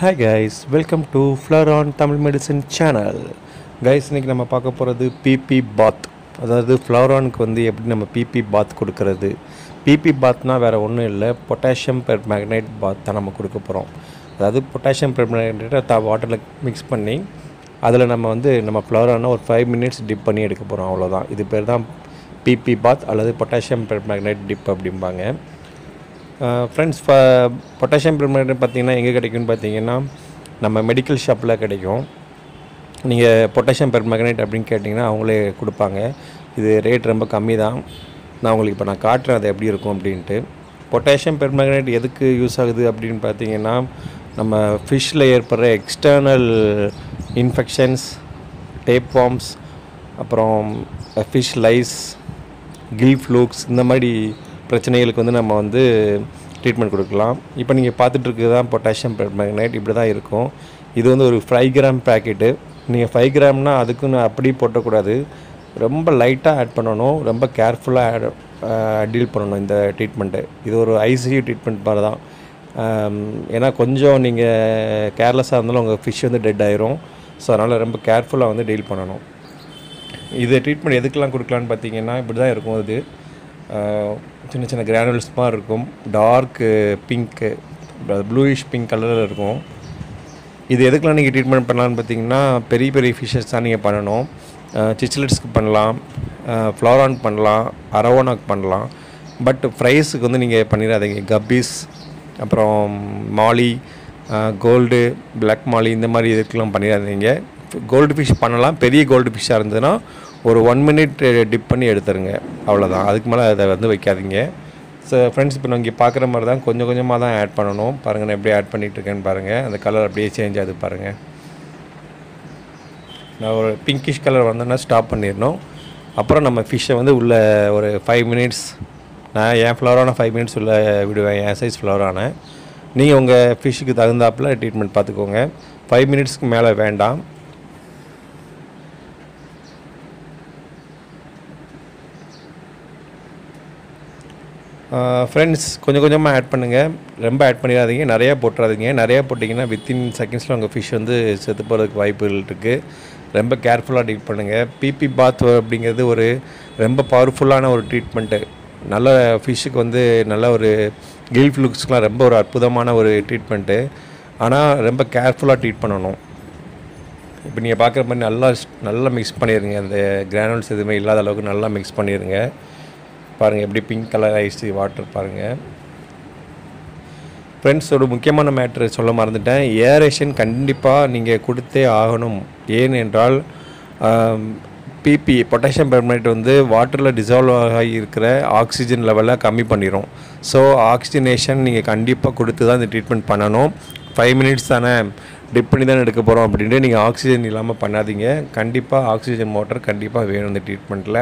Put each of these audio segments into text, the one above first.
hi guys welcome to Flaran Tamil medicine channel guys இன்றைக்கி நம்ம பார்க்க போகிறது பிபி பாத் அதாவது ஃப்ளவரானுக்கு வந்து எப்படி நம்ம பிபி பாத் கொடுக்கறது பிபி பாத்னா வேறு ஒன்றும் இல்லை பொட்டாசியம் பெர் மேக்னைட் பாத் தான் நம்ம கொடுக்க போகிறோம் அதாவது பொட்டாசியம் பெர் மேக்னைட்டை த வாட்டரில் மிக்ஸ் பண்ணி அதில் நம்ம வந்து நம்ம ஃப்ளவரானை ஒரு ஃபைவ் மினிட்ஸ் டிப் பண்ணி எடுக்க போகிறோம் அவ்வளோதான் இது பேர் தான் பிபி பாத் அல்லது பொட்டாசியம் பெர் மேக்னைட் டிப் அப்படிம்பாங்க ஃப்ரெண்ட்ஸ் பொட்டாசியம் பெர்மனேட் பார்த்தீங்கன்னா எங்கே கிடைக்கும்னு பார்த்தீங்கன்னா நம்ம மெடிக்கல் ஷாப்பில் கிடைக்கும் நீங்கள் பொட்டாசியம் பெர்மனேட் அப்படின்னு கேட்டிங்கன்னா அவங்களே கொடுப்பாங்க இது ரேட் ரொம்ப கம்மி தான் நான் உங்களுக்கு இப்போ நான் காட்டுறேன் அது எப்படி இருக்கும் அப்படின்ட்டு பொட்டாசியம் பெர்மனேட் எதுக்கு யூஸ் ஆகுது அப்படின்னு பார்த்தீங்கன்னா நம்ம ஃபிஷ்ஷில் ஏற்படுற எக்ஸ்டர்னல் இன்ஃபெக்ஷன்ஸ் டேப் ஃபார்ம்ஸ் அப்புறம் ஃபிஷ் லைஸ் கில் ஃப்ளூக்ஸ் இந்த மாதிரி பிரச்சனைகளுக்கு வந்து நம்ம வந்து ட்ரீட்மெண்ட் கொடுக்கலாம் இப்போ நீங்கள் பார்த்துட்டு இருக்கிறது தான் பொட்டாசியம் பெர்மேக்னைட் இப்படி தான் இருக்கும் இது வந்து ஒரு ஃபைவ் கிராம் பேக்கெட்டு நீங்கள் ஃபைவ் கிராம்னால் அதுக்குன்னு அப்படி போட்டக்கூடாது ரொம்ப லைட்டாக ஆட் பண்ணணும் ரொம்ப கேர்ஃபுல்லாக ஆட் டீல் பண்ணணும் இந்த ட்ரீட்மெண்ட்டு இது ஒரு ஐசியூ ட்ரீட்மெண்ட் மாதிரி தான் ஆம், ஏன்னா கொஞ்சம் நீங்கள் கேர்லெஸ்ஸாக இருந்தாலும் உங்கள் ஃபிஷ் வந்து டெட் ஆயிரும் ஸோ அதனால் ரொம்ப கேர்ஃபுல்லாக வந்து டீல் பண்ணணும் இது ட்ரீட்மெண்ட் எதுக்கெல்லாம் கொடுக்கலான்னு பார்த்தீங்கன்னா இப்படி தான் இருக்கும் இது ஆஹ் சின்ன சின்ன கிரானுல்ஸ் மாதிரி இருக்கும் டார்க்கு பிங்க்கு ப்ளூயிஷ் பிங்க் கலரில் இருக்கும் இது எதுக்கெல்லாம் நீங்கள் ட்ரீட்மெண்ட் பண்ணலான்னு பார்த்தீங்கன்னா பெரிய பெரிய ஃபிஷஸ் தான் நீங்கள் பண்ணணும் சிச்சிலட்ஸ்க்கு பண்ணலாம் ஃப்ளோரான் பண்ணலாம் அரவோனாக்கு பண்ணலாம் பட் ஃப்ரைஸுக்கு வந்து நீங்கள் பண்ணிடாதீங்க கப்பீஸ் அப்புறம் மாலி கோல்டு பிளாக் மாலி இந்த மாதிரி இதுக்கெல்லாம் பண்ணிடாதீங்க கோல்டு ஃபிஷ் பண்ணலாம் பெரிய கோல்டு ஃபிஷ்ஷாக இருந்ததுன்னா ஒரு ஒன் மினிட் டிப் பண்ணி எடுத்துருங்க அவ்வளோதான் அதுக்கு மேலே அதை வந்து வைக்காதீங்க ஸோ ஃப்ரெண்ட்ஸ் இப்போ நான் இங்கே பார்க்குற மாதிரி தான் கொஞ்சம் கொஞ்சமாக தான் ஆட் பண்ணணும் பாருங்கள் நான் எப்படி ஆட் பண்ணிகிட்டு இருக்கேன்னு பாருங்கள் அந்த கலர் அப்படியே சேஞ்ச் ஆகுது பாருங்கள் நான் ஒரு பிங்கிஷ் கலர் வந்தோன்னா ஸ்டாப் பண்ணிடணும் அப்புறம் நம்ம ஃபிஷ்ஷை வந்து உள்ள ஒரு ஃபைவ் மினிட்ஸ் நான் என் ஃப்ளவரான ஃபைவ் மினிட்ஸ் உள்ள விடுவேன் என் சைஸ் ஃப்ளவரான நீங்கள் உங்கள் ஃபிஷ்ஷுக்கு தகுந்தாப்பில் ட்ரீட்மெண்ட் பார்த்துக்கோங்க ஃபைவ் மினிட்ஸ்க்கு மேலே வேண்டாம் ஃப்ரெண்ட்ஸ் கொஞ்சம் கொஞ்சமாக ஆட் பண்ணுங்கள் ரொம்ப ஆட் பண்ணிடாதீங்க நிறையா போட்டுறாதீங்க நிறையா போட்டிங்கன்னா வித்தின் செகண்ட்ஸில் உங்கள் ஃபிஷ் வந்து செத்து போகிறதுக்கு வாய்ப்புகள் இருக்குது ரொம்ப கேர்ஃபுல்லாக டீல் பண்ணுங்கள் பிபி பாத் அப்படிங்கிறது ஒரு ரொம்ப பவர்ஃபுல்லான ஒரு ட்ரீட்மெண்ட்டு நல்ல ஃபிஷ்ஷுக்கு வந்து நல்ல ஒரு கில் ஃப்ளூக்ஸ்க்கெலாம் ரொம்ப ஒரு அற்புதமான ஒரு ட்ரீட்மெண்ட்டு ஆனால் ரொம்ப கேர்ஃபுல்லாக ட்ரீட் பண்ணணும் இப்போ நீங்கள் பார்க்குற மாதிரி நல்லா நல்லா மிக்ஸ் பண்ணிடுங்க அந்த கிரானுல்ஸ் எதுவுமே இல்லாத அளவுக்கு நல்லா மிக்ஸ் பண்ணிடுங்க பாருங்கள் எப்படி பிங்க் கலர் ஐஸ் வாட்டர் பாருங்கள் ஃப்ரெண்ட்ஸ் ஒரு முக்கியமான மேட்ரு சொல்ல மறந்துட்டேன் ஏரேஷன் கண்டிப்பாக நீங்கள் கொடுத்தே ஆகணும் ஏன் என்றால் பிபி பொட்டாசியம் பெர்மனேட் வந்து வாட்டரில் டிசால்வ் ஆகி இருக்கிற ஆக்சிஜன் லெவலை கம்மி பண்ணிடும் ஸோ ஆக்சிஜனேஷன் நீங்கள் கண்டிப்பாக கொடுத்து தான் இந்த ட்ரீட்மெண்ட் பண்ணணும் ஃபைவ் மினிட்ஸ் தானே டிப் பண்ணி தானே எடுக்க போகிறோம் அப்படின்ட்டு நீங்கள் ஆக்சிஜன் இல்லாமல் பண்ணாதீங்க கண்டிப்பாக ஆக்சிஜன் மோட்டர் கண்டிப்பாக வேணும் இந்த ட்ரீட்மெண்ட்டில்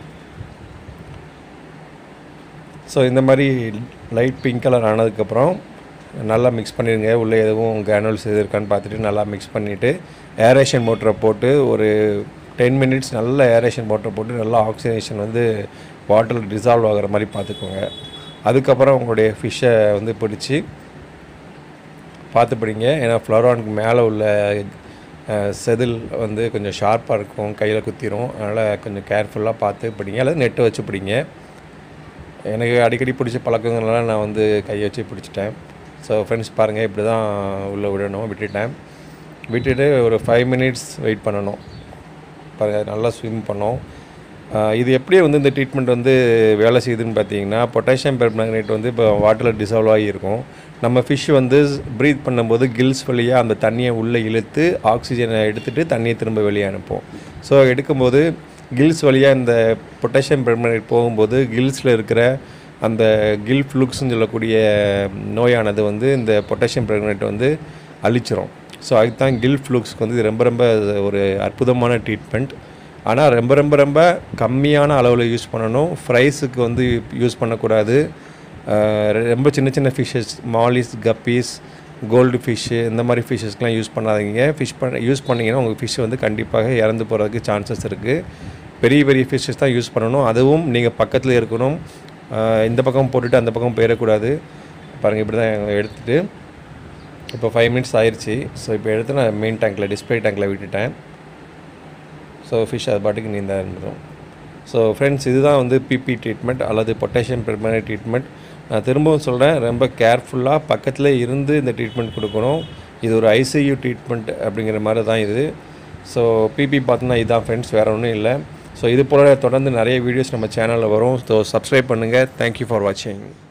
ஸோ இந்த மாதிரி லைட் பிங்க் கலர் ஆனதுக்கப்புறம் நல்லா மிக்ஸ் பண்ணிடுங்க உள்ளே எதுவும் கிரானுல்ஸ் எது இருக்கான்னு பார்த்துட்டு நல்லா மிக்ஸ் பண்ணிவிட்டு ஏரேஷன் மோட்டரை போட்டு ஒரு டென் மினிட்ஸ் நல்ல ஏரேஷன் மோட்டரை போட்டு நல்லா ஆக்சிஜனேஷன் வந்து வாட்டரில் டிசால்வ் ஆகிற மாதிரி பார்த்துக்கோங்க அதுக்கப்புறம் உங்களுடைய ஃபிஷ்ஷை வந்து பிடிச்சி பார்த்து பிடிங்க ஏன்னா ஃப்ளோரானுக்கு மேலே உள்ள அஹ், செதில் வந்து கொஞ்சம் ஷார்ப்பாக இருக்கும் கையில் குத்திரும் அதனால் கொஞ்சம் கேர்ஃபுல்லாக பார்த்து பிடிங்க அல்லது நெட்டு வச்சு பிடிங்க எனக்கு அடிக்கடி பிடிச்ச பழக்கங்கள்னால நான் வந்து கையை வச்சு பிடிச்சிட்டேன் ஸோ ஃப்ரெண்ட்ஸ் பாருங்கள் இப்படி தான் உள்ளே விடணும் விட்டுட்டேன் விட்டுட்டு ஒரு ஃபைவ் மினிட்ஸ் வெயிட் பண்ணணும் பாருங்கள் நல்லா ஸ்விம் பண்ணோம் ஆஹ் இது எப்படி வந்து இந்த ட்ரீட்மெண்ட் வந்து வேலை செய்யுதுன்னு பார்த்தீங்கன்னா பொட்டாசியம் பெர்மனேட் வந்து இப்போ வாட்டரில் டிசால்வ் ஆகியிருக்கும் நம்ம ஃபிஷ் வந்து ப்ரீத் பண்ணும்போது கில்ஸ் வழியாக அந்த தண்ணியை உள்ளே இழுத்து ஆக்சிஜனை எடுத்துகிட்டு தண்ணியை திரும்ப வெளியே அனுப்போம் ஸோ எடுக்கும்போது கில்ஸ் வழியாக இந்த பொட்டாசியம் பெர்மனேட் போகும்போது கில்ஸில் இருக்கிற அந்த கில் ஃப்ளூக்ஸ்னு சொல்லக்கூடிய நோயானது வந்து இந்த பொட்டாசியம் பெர்மனேட் வந்து அழிச்சிரும் ஸோ அதுக்கு தான் கில் ஃப்ளூக்ஸ்க்கு வந்து இது ரொம்ப ரொம்ப ஒரு அற்புதமான ட்ரீட்மெண்ட் ஆனால் ரொம்ப ரொம்ப ரொம்ப கம்மியான அளவில் யூஸ் பண்ணணும் ஃப்ரைஸுக்கு வந்து யூஸ் பண்ணக்கூடாது ஆஹ் ரொம்ப சின்ன சின்ன fishes mollies guppies gold fish இந்த மாதிரி ஃபிஷ்ஷஸ்க்கெலாம் யூஸ் பண்ணாதீங்க ஃபிஷ் பண்ண யூஸ் பண்ணிங்கன்னா உங்கள் ஃபிஷ் வந்து கண்டிப்பாக இறந்து போகிறதுக்கு சான்சஸ் இருக்குது பெரிய பெரிய ஃபிஷ்ஷஸ் தான் யூஸ் பண்ணணும் அதுவும் நீங்கள் பக்கத்தில் இருக்கணும் ஆஹ் இந்த பக்கம் போட்டுட்டு அந்த பக்கம் போயிடக்கூடாது பாருங்கள் இப்படி தான் எடுத்துகிட்டு இப்போ ஃபைவ் மினிட்ஸ் ஆயிடுச்சு ஸோ இப்போ எடுத்து நான் மெயின் டேங்க்கில் டிஸ்பிளே டேங்க்கில் விட்டுட்டேன் ஸோ ஃபிஷ் அது பாட்டுக்கு நீந்த இருந்துடும் ஸோ ஃப்ரெண்ட்ஸ் இதுதான் வந்து பிபி ட்ரீட்மெண்ட் அல்லது பொட்டாசியம் பெர்மனேட் ட்ரீட்மெண்ட் நான் திரும்பவும் சொல்கிறேன் ரொம்ப கேர்ஃபுல்லாக பக்கத்தில் இருந்து இந்த ட்ரீட்மெண்ட் கொடுக்கணும் இது ஒரு ஐசியூ ட்ரீட்மெண்ட் அப்படிங்கிற மாதிரி தான் இது ஸோ பிபி பார்த்தோன்னா இதுதான் ஃப்ரெண்ட்ஸ் வேறு ஒன்றும் இல்லை ஸோ இது போல் தொடர்ந்து நிறைய வீடியோஸ் நம்ம சேனலில் வரும் ஸோ சப்ஸ்கிரைப் பண்ணுங்கள் தேங்க்யூ ஃபார் வாட்சிங்